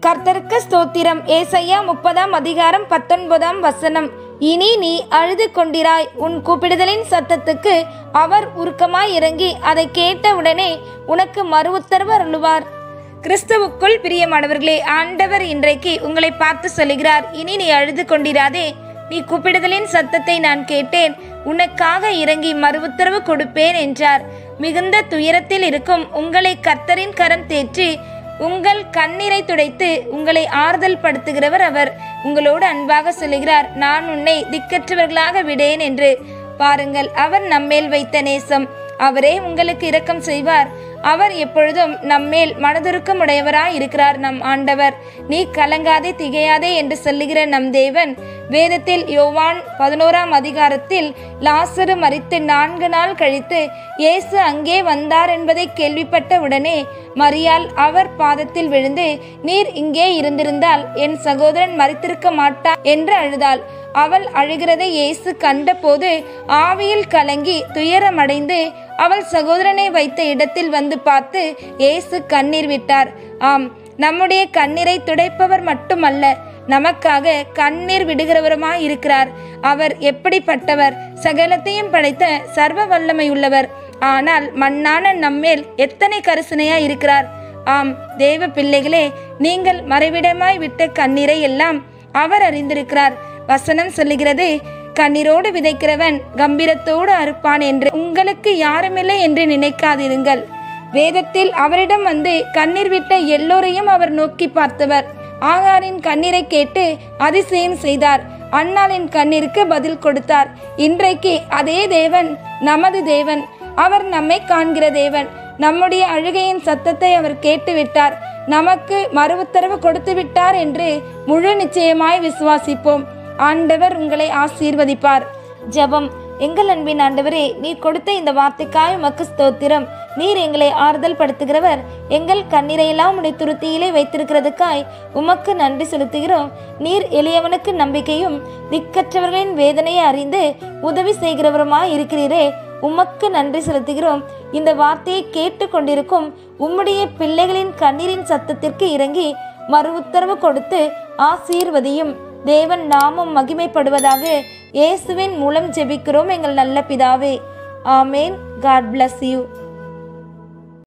கர்த்தருக்கு ஸ்தோத்திரம் ஏசையா முப்பதாம் அதிகாரம் பத்தொன்பதாம் வசனம் இனி நீ அழுது கொண்டிராய் உன் கூப்பிடுதலின் சத்தத்துக்கு அவர் உருக்கமாய் இறங்கி அதை கேட்டவுடனே உனக்கு மறு உத்தரவு அருளுவார் கிறிஸ்துவுக்குள் பிரியமானவர்களே ஆண்டவர் இன்றைக்கு உங்களை பார்த்து சொல்லுகிறார் இனி நீ அழுது கொண்டிராதே நீ கூப்பிடுதலின் சத்தத்தை நான் கேட்டேன் உனக்காக இறங்கி மறு உத்தரவு கொடுப்பேன் என்றார் மிகுந்த துயரத்தில் இருக்கும் உங்களை கர்த்தரின் கரம் தேற்றி உங்கள் கண்ணீரை துடைத்து உங்களை ஆறுதல் படுத்துகிறவர் அவர் உங்களோடு அன்பாக சொல்லுகிறார் நான் உன்னை திக்கற்றவர்களாக விடேன் என்று பாருங்கள் அவர் நம்மேல் வைத்த நேசம் அவரே உங்களுக்கு இரக்கம் செய்வார் அவர் எப்பொழுதும் நம்மேல் மனதுருக்கம் உடையவராய் இருக்கிறார் நம் ஆண்டவர் நீ கலங்காதே திகையாதே என்று சொல்லுகிற நம் தேவன் வேதத்தில் யோவான் பதினோராம் அதிகாரத்தில் லாசரு மறித்து நான்கு நாள் கழித்து இயேசு அங்கே வந்தார் என்பதை கேள்விப்பட்ட உடனே மரியாள் அவர் பாதத்தில் விழுந்து நீர் இங்கே இருந்திருந்தால் என் சகோதரன் மறித்திருக்க மாட்டார் என்று அழுதாள் அவள் அழுகிறதை இயேசு கண்டபோது ஆவியில் கலங்கி துயரமடைந்து அவள் சகோதரனை வைத்த இடத்தில் வந்து பார்த்து இயேசு கண்ணீர் விட்டார் ஆம் நம்முடைய கண்ணீரை துடைப்பவர் மட்டுமல்ல நமக்காக கண்ணீர் விடுகிறவருமாய் இருக்கிறார் அவர் எப்படிப்பட்டவர் சகலத்தையும் படைத்த சர்வ வல்லமை உள்ளவர் ஆனால் மண்ணான நம்மேல் எத்தனை கரிசனையாய் இருக்கிறார் ஆம் தேவ பிள்ளைகளே நீங்கள் மறைவிடமாய் விட்ட கண்ணீரை எல்லாம் அவர் அறிந்திருக்கிறார் வசனம் சொல்லுகிறது கண்ணீரோடு விதைக்கிறவன் கம்பீரத்தோடு அறுப்பான் என்று உங்களுக்கு யாருமில்லை என்று நினைக்காதிருங்கள் வேதத்தில் அவரிடம் வந்து கண்ணீர் விட்ட எல்லோரையும் அவர் நோக்கி பார்த்தவர் ஆகாரின் கண்ணீரை கேட்டு அதிசயம் செய்தார் அன்னாளின் கண்ணீருக்கு பதில் கொடுத்தார் இன்றைக்கு அதே தேவன் நமது தேவன் அவர் நம்மை காண்கிற தேவன் நம்முடைய அழுகையின் சத்தத்தை அவர் கேட்டு விட்டார் நமக்கு மறு உத்தரவு கொடுத்து விட்டார் என்று முழு நிச்சயமாய் விசுவாசிப்போம் ஆண்டவர் உங்களை ஆசீர்வதிப்பார் ஜெபம் எங்கள் அன்பின் ஆண்டவரே நீர் கொடுத்த இந்த வார்த்தைக்காய் உமக்கு ஸ்தோத்திரம் நீர் எங்களை ஆறுதல் படுத்துகிறவர் எங்கள் கண்ணீரையெல்லாம் உடைய துருத்தியிலே வைத்திருக்கிறதுக்காய் உமக்கு நன்றி செலுத்துகிறோம் நீர் எளியவனுக்கு நம்பிக்கையும் திக்கற்றவர்களின் வேதனையை அறிந்து உதவி செய்கிறவருமாய் இருக்கிறீரே உமக்கு நன்றி செலுத்துகிறோம் இந்த வார்த்தையை கேட்டு கொண்டிருக்கும் உம்முடைய பிள்ளைகளின் கண்ணீரின் சத்தத்திற்கு இறங்கி மறு உத்தரவு கொடுத்து ஆசீர்வதியும் தேவன் நாமும் மகிமைப்படுவதாக இயேசுவின் மூலம் ஜெபிக்கிறோம் எங்கள் நல்ல பிதாவே ஆமேன் காட் bless யூ